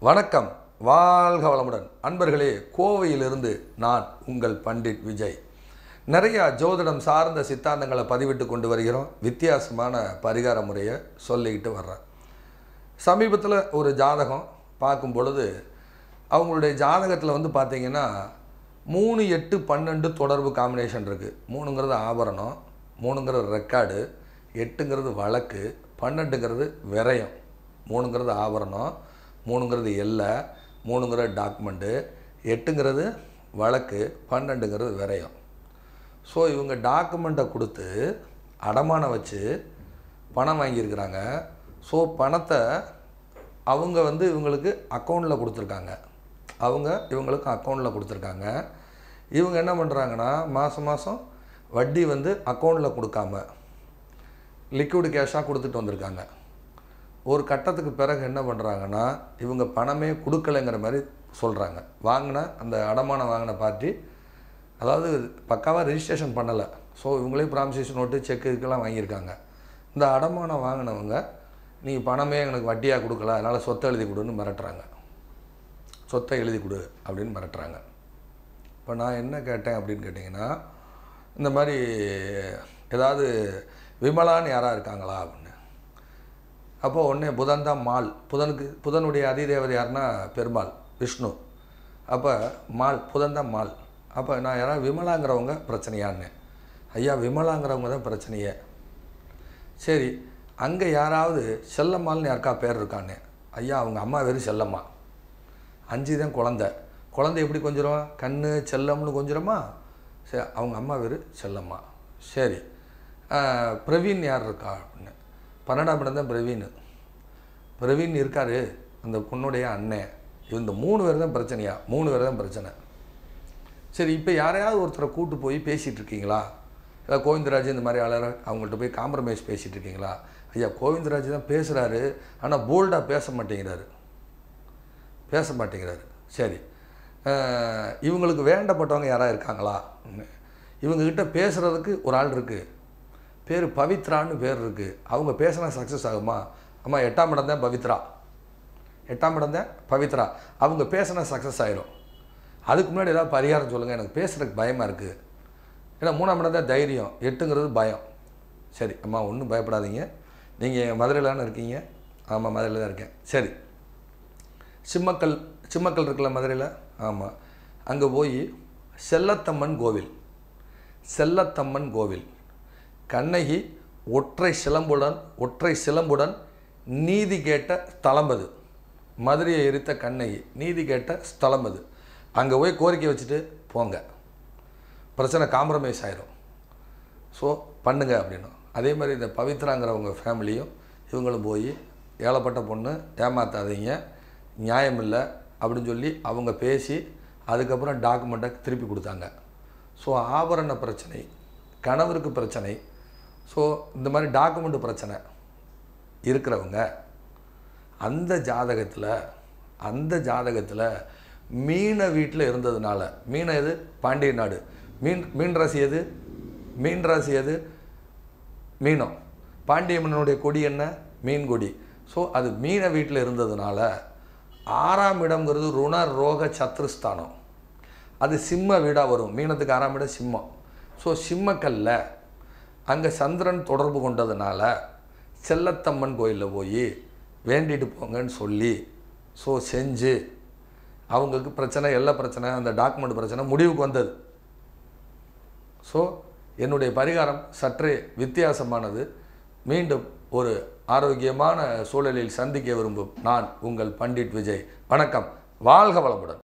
வணக்கம் வாழ்க வளமுடன் அன்பர்களே கோவையிலிருந்து நான் உங்கள் பண்டிட் விஜய் நிறையா ஜோதிடம் சார்ந்த சித்தாந்தங்களை பதிவிட்டு கொண்டு வருகிறோம் வித்தியாசமான பரிகார முறையை சொல்லிக்கிட்டு வர்றேன் சமீபத்தில் ஒரு ஜாதகம் பார்க்கும் பொழுது அவங்களுடைய ஜாதகத்தில் வந்து பார்த்தீங்கன்னா மூணு எட்டு பன்னெண்டு தொடர்பு காம்பினேஷன் இருக்குது மூணுங்கிறது ஆபரணம் மூணுங்கிறது ரெக்கார்டு எட்டுங்கிறது வழக்கு பன்னெண்டுங்கிறது விரயம் மூணுங்கிறது ஆபரணம் மூணுங்கிறது எல்லை மூணுங்கிறது டாக்குமெண்ட்டு எட்டுங்கிறது வழக்கு பன்னெண்டுங்கிறது விரயம் ஸோ இவங்க டாக்குமெண்ட்டை கொடுத்து அடமானம் வச்சு பணம் வாங்கியிருக்கிறாங்க ஸோ பணத்தை அவங்க வந்து இவங்களுக்கு அக்கௌண்ட்டில் கொடுத்துருக்காங்க அவங்க இவங்களுக்கு அக்கௌண்ட்டில் கொடுத்துருக்காங்க இவங்க என்ன பண்ணுறாங்கன்னா மாதம் மாதம் வட்டி வந்து அக்கௌண்ட்டில் கொடுக்காம லிக்விட் கேஷாக கொடுத்துட்டு வந்திருக்காங்க ஒரு கட்டத்துக்கு பிறகு என்ன பண்ணுறாங்கன்னா இவங்க பணமே கொடுக்கலைங்கிற மாதிரி சொல்கிறாங்க வாங்கின அந்த அடமானம் வாங்கின பார்ட்டி அதாவது பக்காவாக ரெஜிஸ்ட்ரேஷன் பண்ணலை ஸோ இவங்களே ப்ராமிசேஷன் நோட்டு செக்கு இதுக்கெல்லாம் வாங்கியிருக்காங்க இந்த அடமானம் வாங்கினவங்க நீங்கள் பணமே எனக்கு வட்டியாக கொடுக்கல அதனால் சொத்தை எழுதி கொடுன்னு மிரட்டுறாங்க சொத்தை எழுதி கொடு அப்படின்னு மிரட்டுறாங்க இப்போ நான் என்ன கேட்டேன் அப்படின்னு கேட்டிங்கன்னா இந்த மாதிரி ஏதாவது விமலான்னு யாராக இருக்காங்களா அப்படின்னு அப்போ உடனே புதன் தான் மால் புதனுக்கு புதனுடைய அதிதேவதை யாருன்னா பெருமாள் விஷ்ணு அப்போ மால் புதன் தான் மால் அப்போ நான் யாராவது விமலாங்கிறவங்க பிரச்சனையான்னு ஐயா விமலாங்கிறவங்க தான் பிரச்சனையே சரி அங்கே யாராவது செல்லம்மாள்னு யாருக்கா பேர் இருக்கான்னு ஐயா அவங்க அம்மா வெறும் செல்லம்மா அஞ்சு தான் குழந்த குழந்தை எப்படி கொஞ்சிரும் கண்ணு செல்லம்னு கொஞ்சிரமா சரி அவங்க அம்மா வெறும் செல்லம்மா சரி ஆஹ், பிரவீன் யார் இருக்கா அப்படின்னு பன்னெண்டாம் இடம் தான் பிரவீன் பிரவீன் இருக்காரு அந்த பொண்ணுடைய அண்ணன் இந்த மூணு பேர் தான் பிரச்சனையா மூணு பேர் தான் பிரச்சனை சரி இப்போ யாரையாவது ஒருத்தரை கூட்டு போய் பேசிகிட்டு இருக்கீங்களா இல்லை கோவிந்தராஜ் இந்த மாதிரி ஆளரை அவங்கள்ட்ட போய் காம்ப்ரமைஸ் பேசிகிட்டு இருக்கீங்களா ஐயா கோவிந்தராஜ் தான் பேசுகிறாரு ஆனால் போல்டாக பேச மாட்டேங்கிறாரு பேச மாட்டேங்கிறாரு சரி அஹ், இவங்களுக்கு வேண்டப்பட்டவங்க யாராவது இருக்காங்களா இவங்கக்கிட்ட பேசுகிறதுக்கு ஒரு ஆள் இருக்குது பேர் பவித்ரான்னு பேர் இருக்குது அவங்க பேசினா சக்ஸஸ் ஆகுமா அம்மா எட்டாம் இடம் தான் பவித்ரா எட்டாம் இடம் தான் பவித்ரா அவங்க பேசினா சக்ஸஸ் ஆயிரும் அதுக்கு முன்னாடி ஏதாவது பரிகாரம் சொல்லுங்கள் எனக்கு பேசுகிறதுக்கு பயமாக இருக்குது ஏன்னா மூணாம் இடம் தான் தைரியம் எட்டுங்கிறது பயம் சரி அம்மா ஒன்றும் பயப்படாதீங்க நீங்கள் மதுரையில் தானே இருக்கீங்க ஆமாம் மதுரையில் தான் இருக்கேன் சரி சிம்மக்கல் சிம்மக்கல் இருக்குல்ல மதுரையில் ஆமாம் அங்கே போய் செல்லத்தம்மன் கோவில் செல்லத்தம்மன் கோவில் கண்ணகி ஒற்றை சிலம்புடன் ஒற்றை சிலம்புடன் நீதி கேட்ட ஸ்தலம் அது மதுரையை எரித்த கண்ணகி நீதி கேட்ட ஸ்தலம் அது அங்கே போய் கோரிக்கை வச்சுட்டு போங்க பிரச்சனை காம்ப்ரமைஸ் ஆயிரும் ஸோ பண்ணுங்க அப்படின்னும் அதே மாதிரி இந்த பவித்ராங்கிறவங்க ஃபேமிலியும் இவங்களும் போய் ஏழப்பட்ட பொண்ணு ஏமாத்தாதீங்க நியாயம் இல்லை அப்படின்னு சொல்லி அவங்க பேசி அதுக்கப்புறம் டாக்குமெண்ட்டை திருப்பி கொடுத்தாங்க ஸோ ஆபரண பிரச்சனை கணவருக்கு பிரச்சனை ஸோ இந்த மாதிரி டாக்குமெண்ட் பிரச்சனை இருக்கிறவங்க அந்த ஜாதகத்தில் அந்த ஜாதகத்தில் மீன வீட்டில் இருந்ததுனால மீன எது பாண்டிய நாடு மீன் மீன் ராசி எது மீன் ராசி எது மீனம் பாண்டிய மன்னனுடைய கொடி என்ன மீன் கொடி ஸோ அது மீன வீட்டில் இருந்ததுனால ஆறாம் இடம்ங்கிறது ருண ரோக சத்ருஸ்தானம் அது சிம்ம வீடாக வரும் மீனத்துக்கு ஆறாம் இடம் சிம்மம் ஸோ சிம்மக்கல்ல அங்கே சந்திரன் தொடர்பு கொண்டதுனால செல்லத்தம்மன் கோயிலில் போய் வேண்டிட்டு போங்கன்னு சொல்லி ஸோ செஞ்சு அவங்களுக்கு பிரச்சனை எல்லா பிரச்சனை அந்த டாக்குமெண்ட் பிரச்சனை முடிவுக்கு வந்தது ஸோ என்னுடைய பரிகாரம் சற்றே வித்தியாசமானது மீண்டும் ஒரு ஆரோக்கியமான சூழலில் சந்திக்க விரும்பும் நான் உங்கள் பண்டிட் விஜய் வணக்கம் வாழ்க வளமுடன்